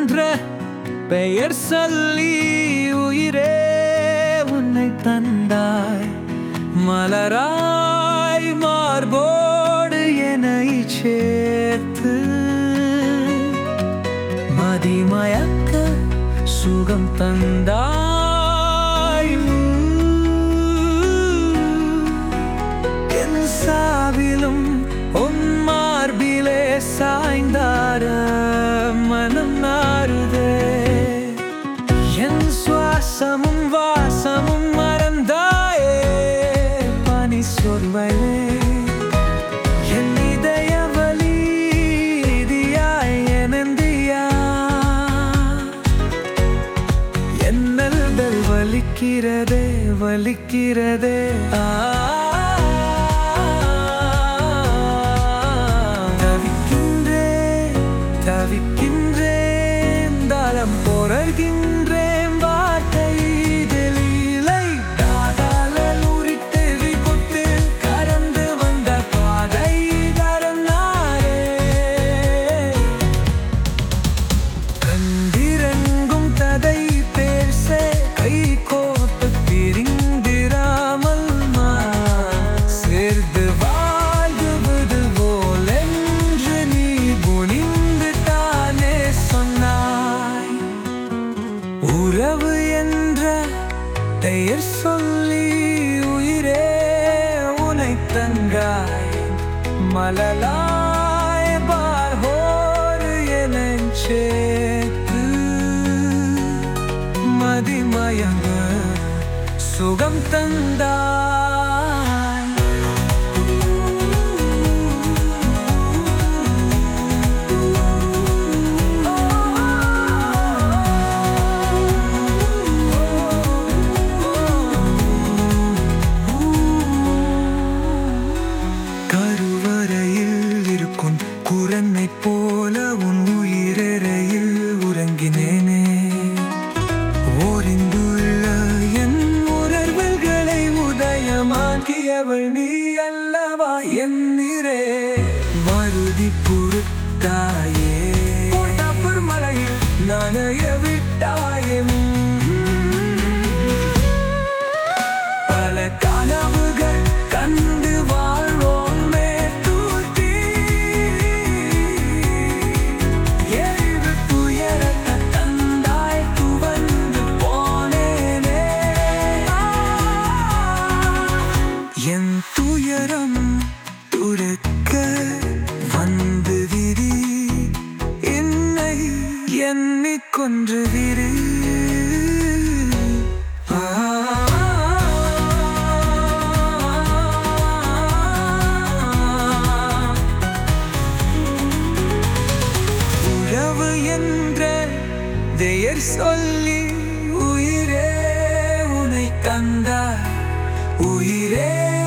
என்ற பெயர் சொல்லி உயிரே உன்னை தந்தாய் மலராய் மார்போடு என்னை சேர்த்து மதிமயக்க சுகம் தந்தாய் என் சாவிலும் உன் மார்பிலே சாய்ந்தார மனம் நாறுதே என் சுவாசமும் வாசமும் மறந்தாயே பனி சொல்வலே என் இதய வலி இதியாய் எனந்தியா என்னல்கள் வலிக்கிறதே வலிக்கிறதே ஆ தவிக்கின்றேன் தவிக்கின்றேன் தாளம் பொறகின்றேன் வார்த்தை தெளிலை காதாலல் உரித்து விபுத்து கறந்து வந்த பாதை தரனாரே கண்டிரங்கும் ததை பேச கை கோர்த்து பிரிந்திராமல் சேர்ந்து வாழ்வது போல் என்று நீ குனிந்து தானே சொன்னாய் உறவு என்ற பெயர் சொல்லி உயிரே உனை தங்காய் மலலாய் பார்வோரு எனச் சேர்த்து மதிமயங்க சுகம் தந்தாய் கருவறையில் இருக்கும் குரனை போல உன் உயிரறையில் உறங்கினேனே ஓரிந்துள்ள என் உணர்வுகளை உதயமாக்கியவள் நீ அல்லவா என் நிறே மருதி பொறுத்தாயே மலையில் நனைய விட்டாயே பல கனவுகள் கண்டு வாழ்வோம் மேட்டூட்டி எழுது துயரத்த தந்தாய் துவந்து போனேனே என் துயரம் துறக்க வந்து விரி என்னை எண்ணிக் கொன்று விரி உறவு என்ற பெயர் சொல்லி உயிரே உனை தந்தாய் உயிரே